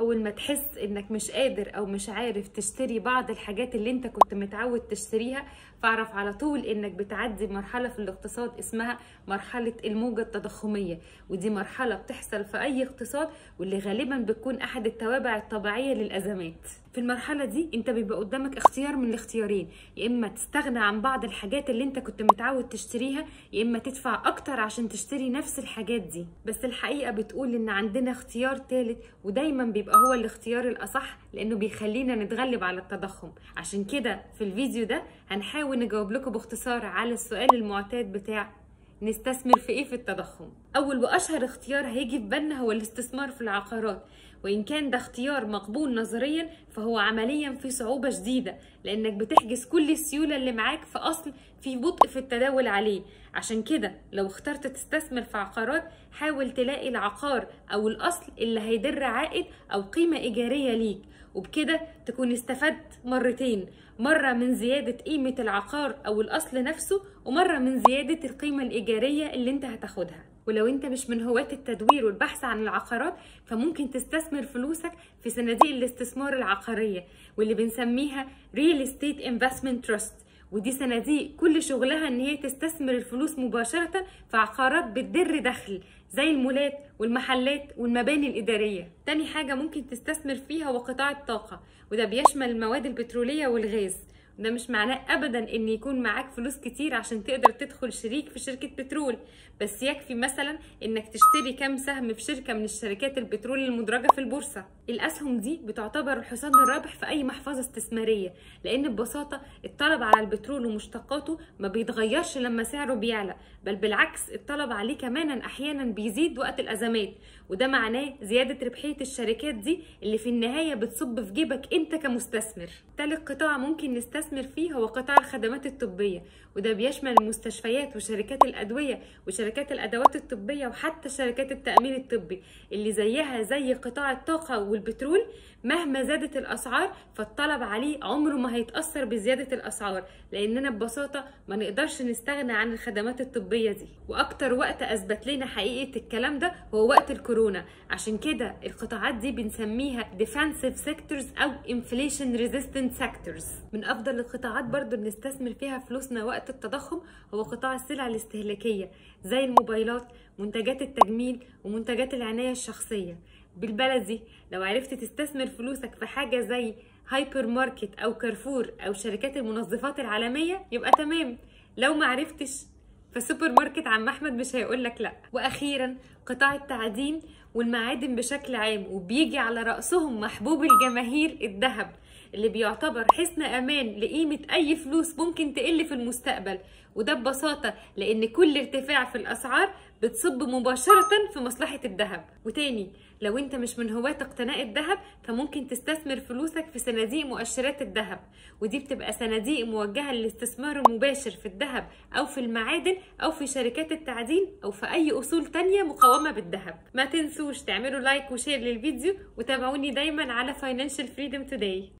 اول ما تحس انك مش قادر او مش عارف تشتري بعض الحاجات اللي انت كنت متعود تشتريها فاعرف على طول انك بتعدي مرحله في الاقتصاد اسمها مرحله الموجه التضخميه ودي مرحله بتحصل في اي اقتصاد واللي غالبا بتكون احد التوابع الطبيعيه للازمات في المرحله دي انت بيبقى قدامك اختيار من الاختيارين يا اما تستغنى عن بعض الحاجات اللي انت كنت متعود تشتريها يا اما تدفع اكتر عشان تشتري نفس الحاجات دي بس الحقيقه بتقول ان عندنا اختيار ثالث ودايما بيبقى هو الاختيار الاصح لانه بيخلينا نتغلب على التضخم عشان كده في الفيديو ده هنحاول نجاوب لكم باختصار على السؤال المعتاد بتاع نستثمر في ايه في التضخم اول واشهر اختيار هيجي في بالنا هو الاستثمار في العقارات وان كان ده اختيار مقبول نظريا فهو عمليا في صعوبه شديده لانك بتحجز كل السيوله اللي معاك في اصل في بطء في التداول عليه عشان كده لو اخترت تستثمر في عقارات حاول تلاقي العقار او الاصل اللي هيدر عائد او قيمه ايجاريه ليك وبكده تكون استفدت مرتين مرة من زيادة قيمة العقار أو الأصل نفسه ومرة من زيادة القيمة الإيجارية اللي أنت هتاخدها ولو أنت مش من هواة التدوير والبحث عن العقارات فممكن تستثمر فلوسك في صناديق الاستثمار العقارية واللي بنسميها Real Estate Investment Trust ودي صناديق كل شغلها ان هي تستثمر الفلوس مباشرة في عقارات بتدر دخل زي المولات والمحلات والمباني الإدارية تاني حاجة ممكن تستثمر فيها هو قطاع الطاقة وده بيشمل المواد البترولية والغاز ده مش معناه ابدا ان يكون معاك فلوس كتير عشان تقدر تدخل شريك في شركه بترول بس يكفي مثلا انك تشتري كام سهم في شركه من الشركات البترول المدرجه في البورصه الاسهم دي بتعتبر الحصان الرابح في اي محفظه استثماريه لان ببساطه الطلب على البترول ومشتقاته ما بيتغيرش لما سعره بيعلى بل بالعكس الطلب عليه كمان احيانا بيزيد وقت الازمات وده معناه زياده ربحيه الشركات دي اللي في النهايه بتصب في جيبك انت كمستثمر تالت قطاع ممكن نستثمر فيه هو قطاع الخدمات الطبيه وده بيشمل المستشفيات وشركات الادويه وشركات الادوات الطبيه وحتى شركات التامين الطبي اللي زيها زي قطاع الطاقه والبترول مهما زادت الاسعار فالطلب عليه عمره ما هيتاثر بزياده الاسعار لاننا ببساطه ما نقدرش نستغنى عن الخدمات الطبيه دي واكتر وقت اثبت لنا حقيقه الكلام ده هو وقت الكورونا عشان كده القطاعات دي بنسميها defensive sectors او inflation resistant sectors من افضل القطاعات برضو اللي نستثمر فيها فلوسنا وقت التضخم هو قطاع السلع الاستهلاكيه زي الموبايلات منتجات التجميل ومنتجات العنايه الشخصيه بالبلدي لو عرفت تستثمر فلوسك في حاجه زي هايبر ماركت او كارفور او شركات المنظفات العالميه يبقى تمام لو ما عرفتش فسوبر ماركت عم احمد مش هيقول لك لا واخيرا قطاع التعدين والمعادن بشكل عام وبيجي على راسهم محبوب الجماهير الذهب اللي بيعتبر حصن امان لقيمه اي فلوس ممكن تقل في المستقبل وده ببساطه لان كل ارتفاع في الاسعار بتصب مباشره في مصلحه الذهب وتاني لو انت مش من هواة اقتناء الذهب فممكن تستثمر فلوسك في صناديق مؤشرات الذهب ودي بتبقى صناديق موجهة للاستثمار المباشر في الذهب او في المعادن او في شركات التعدين او في اي اصول تانية مقومة بالذهب ما تنسوش تعملوا لايك وشير للفيديو وتابعوني دايما على Financial Freedom Today